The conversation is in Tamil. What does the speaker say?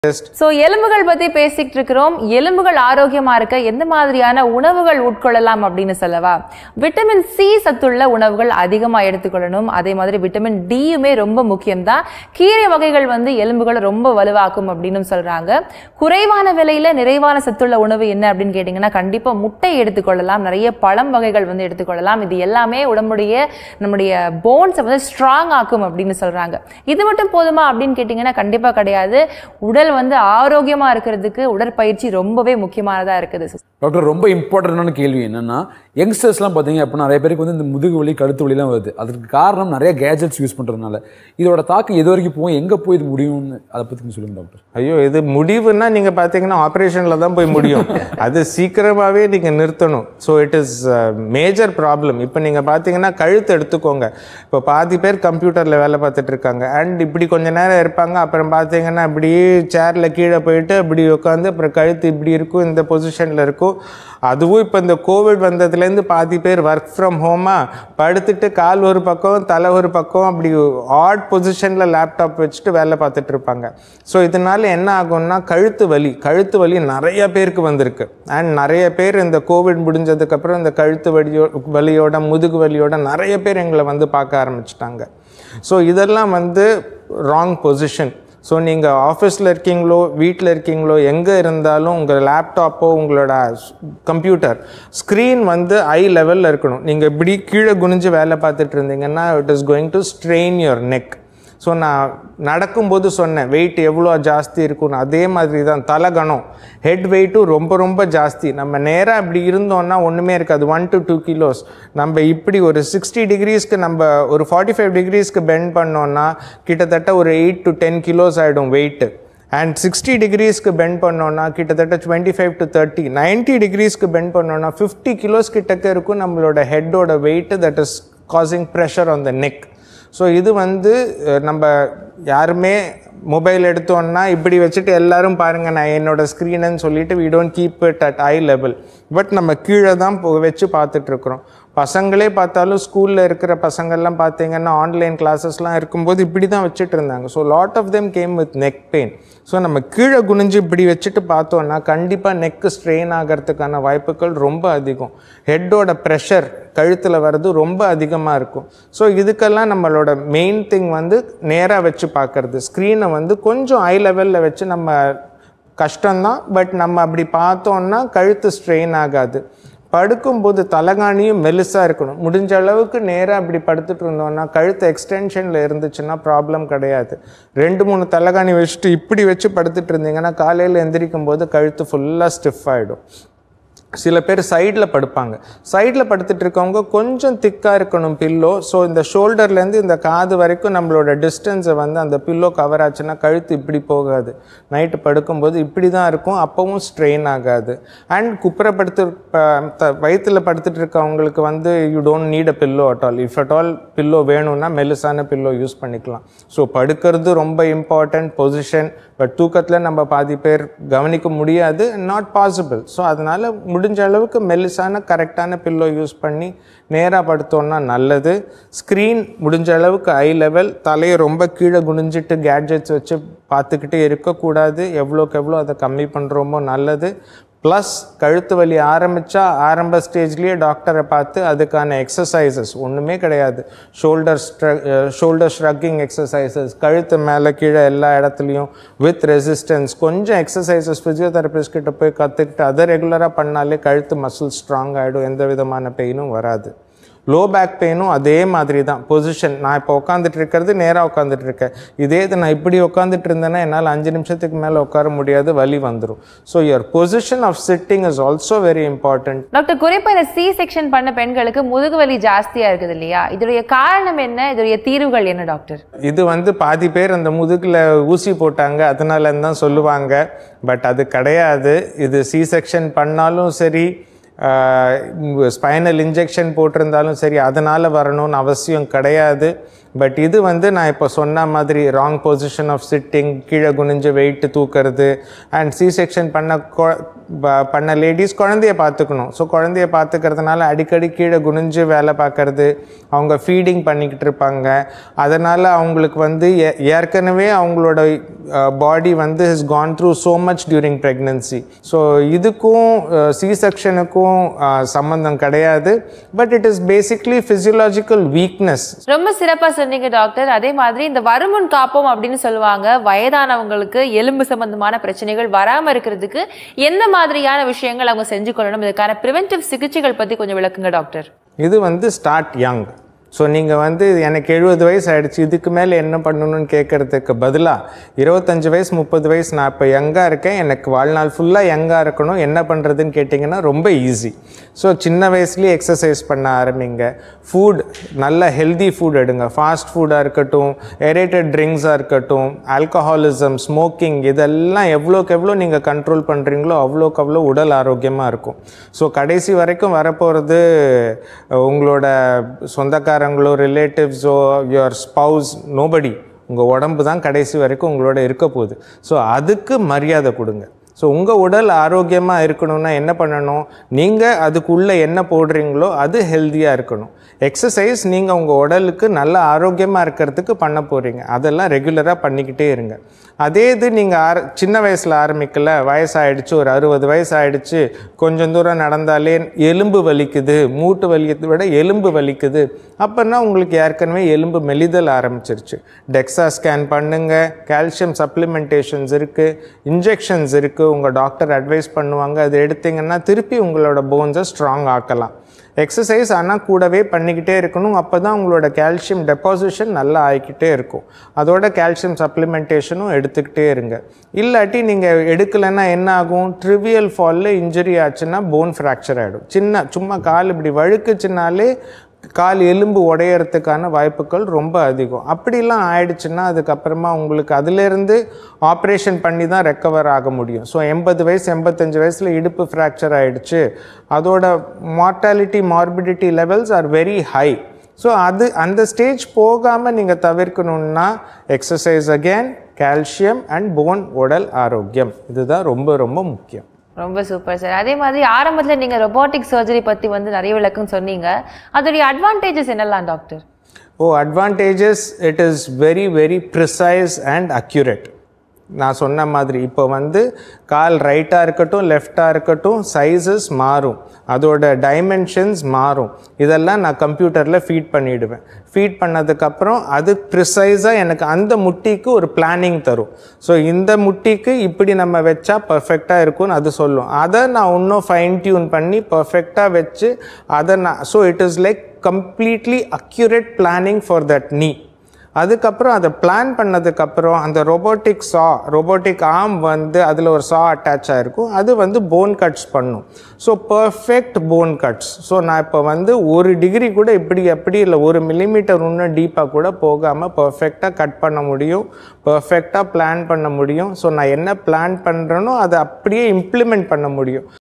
ஸோ எலும்புகள் பத்தி பேசிக்கிட்டு இருக்கிறோம் எலும்புகள் ஆரோக்கியமா இருக்க எந்த மாதிரியான உணவுகள் உட்கொள்ளலாம் அப்படின்னு சொல்லவா விட்டமின் சி சத்துள்ள உணவுகள் அதிகமா எடுத்துக்கொள்ளணும் அதே மாதிரி விட்டமின் டியுமே ரொம்ப முக்கியம்தான் கீரை வகைகள் வந்து எலும்புகளை ரொம்ப வலுவாக்கும் அப்படின்னு சொல்றாங்க குறைவான விலையில நிறைவான சத்துள்ள உணவு என்ன அப்படின்னு கேட்டிங்கன்னா கண்டிப்பா முட்டை எடுத்துக்கொள்ளலாம் நிறைய பழம் வகைகள் வந்து எடுத்துக்கொள்ளலாம் இது எல்லாமே உடம்புடைய நம்முடைய போன்ஸை வந்து ஸ்ட்ராங் ஆக்கும் அப்படின்னு சொல்றாங்க இது மட்டும் போதுமா அப்படின்னு கேட்டிங்கன்னா கண்டிப்பா கிடையாது உடல் வந்து ஆரோக்கியமா இருக்கிறதுக்கு உடற்பயிற்சி ரொம்பவே முக்கியமானதா இருக்குது டாக்டர் ரொம்ப இம்பார்ட்டண்டான கேள்வி என்னன்னா யங்ஸ்டர்ஸ்லாம் பார்த்தீங்க அப்படின்னா நிறைய பேருக்கு வந்து இந்த முதுகு வலி கழுத்து வலிலாம் வருது அதுக்கு காரணம் நிறைய கேஜெட்ஸ் யூஸ் பண்ணுறதுனால இதோட தாக்கம் எது வரைக்கும் போகும் எங்கே போய் இது முடியும்னு அதை பற்றி சொல்லுங்க டாக்டர் ஐயோ இது முடிவுன்னா நீங்கள் பார்த்தீங்கன்னா ஆப்ரேஷனில் தான் போய் முடியும் அது சீக்கிரமாகவே நீங்கள் நிறுத்தணும் so it is major problem இப்போ நீங்கள் பார்த்தீங்கன்னா கழுத்து எடுத்துக்கோங்க இப்போ பாதி பேர் கம்ப்யூட்டரில் வேலை பார்த்துட்டு இருக்காங்க அண்ட் இப்படி கொஞ்ச நேரம் இருப்பாங்க அப்புறம் பார்த்தீங்கன்னா அப்படியே சேரில் கீழே போயிட்டு அப்படி உட்காந்து அப்புறம் கழுத்து இப்படி இருக்கும் இந்த பொசிஷனில் இருக்கும் அதுவும் இப்போ இந்த கோவிட் வந்ததுலேருந்து பாதி பேர் ஒர்க் ஃப்ரம் ஹோமாக படுத்துட்டு கால் ஒரு பக்கம் தலை ஒரு பக்கம் அப்படி ஆட் பொசிஷனில் லேப்டாப் வச்சுட்டு வேலை பார்த்துட்டு இருப்பாங்க ஸோ இதனால என்ன ஆகும்னா கழுத்து வலி கழுத்து வலி நிறைய பேருக்கு வந்திருக்கு அண்ட் நிறைய பேர் இந்த கோவிட் முடிஞ்சதுக்கப்புறம் இந்த கழுத்து வலியோ வலியோட முதுகு வலியோட நிறைய பேர் எங்களை வந்து பார்க்க ஆரம்பிச்சிட்டாங்க ஸோ இதெல்லாம் வந்து ராங் பொசிஷன் ஸோ நீங்கள் ஆஃபீஸில் இருக்கீங்களோ வீட்டில் இருக்கீங்களோ எங்கே இருந்தாலும் உங்கள் லேப்டாப்போ உங்களோட கம்ப்யூட்டர் ஸ்க்ரீன் வந்து ஐ லெவலில் இருக்கணும் நீங்கள் இப்படி கீழே குனிஞ்சு வேலை பார்த்துட்டு இருந்தீங்கன்னா it is going to strain your neck so நான் நடக்கும்போது சொன்னேன் வெயிட் எவ்வளோ ஜாஸ்தி இருக்கும்னு அதே மாதிரி தான் தலகணம் ஹெட் வெயிட்டும் ரொம்ப ரொம்ப ஜாஸ்தி நம்ம நேராக இப்படி இருந்தோம்னா ஒன்றுமே இருக்காது ஒன் டு டூ கிலோஸ் நம்ம இப்படி ஒரு சிக்ஸ்டி டிகிரிஸ்க்கு நம்ம ஒரு ஃபார்ட்டி ஃபைவ் டிகிரிஸ்க்கு பெண்ட் பண்ணோன்னா கிட்டத்தட்ட ஒரு எயிட் டு டென் கிலோஸ் ஆகிடும் வெயிட்டு அண்ட் சிக்ஸ்டி டிகிரிஸ்க்கு பெண்ட் பண்ணோன்னா கிட்டத்தட்ட twenty five to thirty ninety டிகிரிஸ்க்கு பெண்ட் பண்ணோன்னா ஃபிஃப்டி கிலோஸ் கிட்டக்க இருக்கும் நம்மளோட ஹெட்டோட weight that is causing pressure on the neck so இது வந்து அஹ், நம்ம யாருமே மொபைல் எடுத்தோன்னா இப்படி வச்சுட்டு எல்லாரும் பாருங்கள் நான் என்னோட ஸ்க்ரீனுன்னு சொல்லிட்டு we don't keep it at eye level but நம்ம கீழே தான் போ- வச்சு பார்த்துட்ருக்குறோம் பசங்களே பார்த்தாலும் ஸ்கூலில் இருக்கிற பசங்கள்லாம் பார்த்தீங்கன்னா ஆன்லைன் கிளாஸஸ்லாம் இருக்கும்போது இப்படி தான் வச்சுட்டு இருந்தாங்க so lot of them came with neck pain so நம்ம கீழே குனிஞ்சு இப்படி வச்சுட்டு பார்த்தோன்னா கண்டிப்பாக நெக்கு ஸ்ட்ரெயின் ஆகிறதுக்கான வாய்ப்புகள் ரொம்ப அதிகம் ஹெட்டோட ப்ரெஷர் கழுத்தில் வர்றது ரொம்ப அதிகமாக இருக்கும் ஸோ இதுக்கெல்லாம் நம்மளோட மெயின் திங் வந்து நேராக வச்சு பார்க்கறது ஸ்க்ரீனை வந்து கொஞ்சம் ஐ லெவலில் வச்சு நம்ம கஷ்டம்தான் பட் நம்ம அப்படி பார்த்தோன்னா கழுத்து ஸ்ட்ரெயின் ஆகாது படுக்கும்போது தலகாணியும் மெலிசாக இருக்கணும் முடிஞ்ச அளவுக்கு நேராக அப்படி படுத்துட்டு இருந்தோம்னா கழுத்து எக்ஸ்டென்ஷனில் இருந்துச்சுன்னா ப்ராப்ளம் கிடையாது ரெண்டு மூணு தலகாணி வச்சுட்டு இப்படி வச்சு படுத்துட்டு இருந்தீங்கன்னா காலையில் எந்திரிக்கும் போது கழுத்து ஃபுல்லாக ஸ்டிஃப் ஆகிடும் சில பேர் சைடில் படுப்பாங்க சைடில் படுத்துட்டு இருக்கவங்க கொஞ்சம் திக்காக இருக்கணும் பில்லோ ஸோ இந்த ஷோல்டர்லேருந்து இந்த காது வரைக்கும் நம்மளோட டிஸ்டன்ஸை வந்து அந்த பில்லோ கவர் ஆச்சுன்னா கழுத்து இப்படி போகாது நைட்டு படுக்கும்போது இப்படி தான் இருக்கும் அப்போவும் ஸ்ட்ரெயின் ஆகாது அண்ட் குப்புற படுத்து வயிற்றில் படுத்துட்டு இருக்கவங்களுக்கு வந்து you don't need a pillow at all if at all pillow வேணும்னா மெலிசான பில்லோ யூஸ் பண்ணிக்கலாம் ஸோ படுக்கிறது ரொம்ப இம்பார்ட்டன்ட் பொசிஷன் பட் தூக்கத்தில் நம்ம பாதி பேர் கவனிக்க முடியாது நாட் பாசிபிள் ஸோ அதனால் முடிஞ்ச அளவுக்கு மெல்லிசான கரெக்டான பில்லோ யூஸ் பண்ணி நேராக படுத்தோன்னா நல்லது ஸ்க்ரீன் முடிஞ்ச அளவுக்கு ஐ லெவல் தலையை ரொம்ப கீழே குனிஞ்சிட்டு கேட்ஜெட்ஸ் வச்சு பார்த்துக்கிட்டே இருக்கக்கூடாது எவ்வளோக்கு எவ்வளோ அதை கம்மி பண்ணுறோமோ நல்லது ப்ளஸ் கழுத்து வலி ஆரம்பித்தா ஆரம்ப ஸ்டேஜ்லேயே டாக்டரை பார்த்து அதுக்கான எக்ஸசைசஸ் ஒன்றுமே கிடையாது ஷோல்டர் ஷோல்டர் ஷ்ரக்கிங் எக்ஸசைசஸ் கழுத்து மேலே கீழே எல்லா இடத்துலையும் வித் ரெசிஸ்டன்ஸ் கொஞ்சம் எக்ஸசைசஸ் ஃபிசியோதெரபிஸ்ட் கிட்ட போய் கற்றுக்கிட்டு அதை ரெகுலராக பண்ணாலே கழுத்து மசில் ஸ்ட்ராங் ஆகிடும் எந்த விதமான பெயினும் வராது லோ பேக் பெயினும் அதே மாதிரி தான் பொசிஷன் நான் இப்போ உட்காந்துட்டு இருக்கிறது நேராக உட்காந்துட்டு இருக்கேன் இதே இது நான் இப்படி உட்காந்துட்டு இருந்தேன்னா என்னால் அஞ்சு நிமிஷத்துக்கு மேலே உட்கார முடியாது வலி வந்துடும் so your position of sitting is also very important doctor குறிப்பா இந்த சி செக்ஷன் பண்ண பெண்களுக்கு முதுகு வலி ஜாஸ்தியா இருக்குது இல்லையா இதோடைய காரணம் என்ன இதோடைய தீர்வுகள் என்ன டாக்டர் இது வந்து பாதி பேர் அந்த முதுகில் ஊசி போட்டாங்க அதனால தான் சொல்லுவாங்க பட் அது கிடையாது இது சி செக்ஷன் பண்ணாலும் சரி ஸ்பைனல் இன்ஜெக்ஷன் போட்டிருந்தாலும் சரி அதனால் வரணும்னு அவசியம் கிடையாது பட் இது வந்து நான் இப்போ சொன்ன மாதிரி ராங் பொசிஷன் ஆஃப் சிட்டிங் கீழே குனிஞ்சு வெயிட் தூக்கிறது அண்ட் சி செக்ஷன் பண்ண கொ- ப- பண்ண லேடிஸ் குழந்தைய பார்த்துக்கணும் ஸோ குழந்தைய பார்த்துக்கிறதுனால அடிக்கடி கீழே குனிஞ்சு வேலை பார்க்கறது அவங்க ஃபீடிங் பண்ணிக்கிட்டு இருப்பாங்க அதனால் அவங்களுக்கு வந்து ஏ- ஏற்கனவே அவங்களோட பாடி வந்து has gone through so much during pregnancy so இதுக்கும் சி செக்ஷனுக்கும் சம்மந்தம் கிடையாது but it is basically physiological weakness ரொம்ப சிறப்பா சொன்னீங்க டாக்டர் அதே மாதிரி இந்த வருமுன் காப்போம் அப்படின்னு சொல்லுவாங்க வயதானவங்களுக்கு எலும்பு சம்பந்தமான பிரச்சனைகள் வராம இருக்கிறதுக்கு எந்த மாதிரியான விஷயங்கள் அவங்க செஞ்சு கொள்ளணும் இதுக்கான பிரிவென்டிவ் சிகிச்சைகள் பத்தி கொஞ்சம் விளக்குங்க டாக்டர் இது வந்து ஸ்டார்ட் யங் ஸோ நீங்கள் வந்து எனக்கு எழுபது வயசு ஆயிடுச்சு இதுக்கு மேலே என்ன பண்ணணும்னு கேட்குறதுக்கு பதிலாக இருபத்தஞ்சு வயசு முப்பது வயசு நான் இப்போ யங்காக இருக்கேன் எனக்கு வாழ்நாள் ஃபுல்லாக யங்காக இருக்கணும் என்ன பண்ணுறதுன்னு கேட்டிங்கன்னா ரொம்ப ஈஸி ஸோ சின்ன வயசுலேயே எக்ஸசைஸ் பண்ண ஆரம்பிங்க ஃபுட் நல்ல ஹெல்தி ஃபுட் எடுங்க ஃபாஸ்ட் ஃபுட்டாக இருக்கட்டும் ஏரேட்டட் ட்ரிங்க்ஸாக இருக்கட்டும் ஆல்கஹாலிசம் ஸ்மோக்கிங் இதெல்லாம் எவ்வளோக்கு எவ்வளோ நீங்கள் கண்ட்ரோல் பண்ணுறீங்களோ அவ்வளோக்கு அவ்வளோ உடல் ஆரோக்கியமாக இருக்கும் ஸோ கடைசி வரைக்கும் வரப்போகிறது உங்களோட சொந்தக்காரங்களோ ரிலேட்டிவ்ஸோ யுவர் ஸ்பவுஸ் நோபடி உங்கள் உடம்பு தான் கடைசி வரைக்கும் உங்களோட இருக்க போகுது ஸோ அதுக்கு மரியாதை கொடுங்க ஸோ உங்கள் உடல் ஆரோக்கியமாக இருக்கணும்னா என்ன பண்ணணும் நீங்கள் அதுக்குள்ளே என்ன போடுறீங்களோ அது ஹெல்த்தியாக இருக்கணும் எக்ஸசைஸ் நீங்கள் உங்கள் உடலுக்கு நல்ல ஆரோக்கியமாக இருக்கிறதுக்கு பண்ண போகிறீங்க அதெல்லாம் ரெகுலராக பண்ணிக்கிட்டே இருங்க அதே இது நீங்கள் ஆர சின்ன வயசில் ஆரம்பிக்கல வயசாயிடுச்சு ஒரு அறுபது வயசு ஆயிடுச்சு கொஞ்சம் தூரம் நடந்தாலே எலும்பு வலிக்குது மூட்டு வலிக்கிறதை விட எலும்பு வலிக்குது அப்போன்னா உங்களுக்கு ஏற்கனவே எலும்பு மெலிதல் ஆரம்பிச்சிருச்சு டெக்ஸா ஸ்கேன் பண்ணுங்க கால்சியம் சப்ளிமெண்டேஷன்ஸ் இருக்குது இன்ஜெக்ஷன்ஸ் இருக்குது உங்கள் டாக்டர் அட்வைஸ் பண்ணுவாங்க அது எடுத்தீங்கன்னா திருப்பி உங்களோட போன்ஸை ஸ்ட்ராங் ஆக்கலாம் எக்ஸசைஸ் ஆனால் கூடவே பண்ணிக்கிட்டே இருக்கணும் அப்போ தான் உங்களோட கால்சியம் டெபாசிஷன் நல்லா ஆகிக்கிட்டே இருக்கும் அதோட கால்சியம் சப்ளிமெண்டேஷனும் எடுத்துக்கிட்டே இருங்க இல்லாட்டி நீங்கள் எடுக்கலைன்னா என்ன ஆகும் ட்ரிவியல் ஃபாலில் இன்ஜுரி ஆச்சுன்னா போன் ஃப்ராக்சர் ஆகிடும் சின்ன சும்மா கால் இப்படி வழுக்குச்சுனாலே கால் எலும்பு உடையறதுக்கான வாய்ப்புகள் ரொம்ப அதிகம் அப்படிலாம் ஆயிடுச்சுன்னா அதுக்கப்புறமா உங்களுக்கு அதிலேருந்து ஆப்ரேஷன் பண்ணி தான் ரெக்கவர் ஆக முடியும் ஸோ எண்பது வயசு எண்பத்தஞ்சு வயசில் இடுப்பு ஃப்ராக்சர் ஆயிடுச்சு அதோட mortality morbidity levels are very high so அது அந்த ஸ்டேஜ் போகாமல் நீங்கள் தவிர்க்கணுன்னா exercise again calcium and bone உடல் ஆரோக்கியம் இதுதான் ரொம்ப ரொம்ப முக்கியம் ரொம்ப சூப்பர் சார் அதே மாதிரி ஆரம்பத்துல நீங்க ரொபோட்டிக் சர்ஜரி பத்தி வந்து நிறைய விளக்கம் சொன்னீங்க அதோடைய அட்வான்டேஜஸ் என்னலாம் doctor oh advantages it is very very precise and accurate நான் சொன்ன மாதிரி இப்போ வந்து கால் ரைட்டாக இருக்கட்டும் லெஃப்டாக இருக்கட்டும் சைஸஸ் மாறும் அதோட டைமென்ஷன்ஸ் மாறும் இதெல்லாம் நான் கம்ப்யூட்டரில் ஃபீட் பண்ணிவிடுவேன் ஃபீட் பண்ணதுக்கப்புறம் அது ப்ரிசைஸாக எனக்கு அந்த முட்டிக்கு ஒரு பிளானிங் தரும் ஸோ இந்த முட்டிக்கு இப்படி நம்ம வச்சா பர்ஃபெக்டாக இருக்கும்னு அது சொல்லும் அதை நான் இன்னும் ஃபைன் டியூன் பண்ணி பர்ஃபெக்டாக வச்சு அதை நான் so it is like completely accurate planning for that knee அதுக்கப்புறம் அதை பிளான் பண்ணதுக்கப்புறம் அந்த ரொபோட்டிக் சா ரொபோட்டிக் ஆர்ம் வந்து அதில் ஒரு சா அட்டாச் ஆகிருக்கும் அது வந்து போன் கட்ஸ் பண்ணும் so perfect bone cuts so நான் இப்போ வந்து ஒரு டிகிரி கூட இப்படி எப்படி இல்லை ஒரு மில்லிமீட்டர் இன்னும் டீப்பாக கூட போகாமல் பர்ஃபெக்டாக கட் பண்ண முடியும் பர்ஃபெக்டாக பிளான் பண்ண முடியும் ஸோ நான் என்ன பிளான் பண்ணுறேனோ அதை அப்படியே இம்ப்ளிமெண்ட் பண்ண முடியும்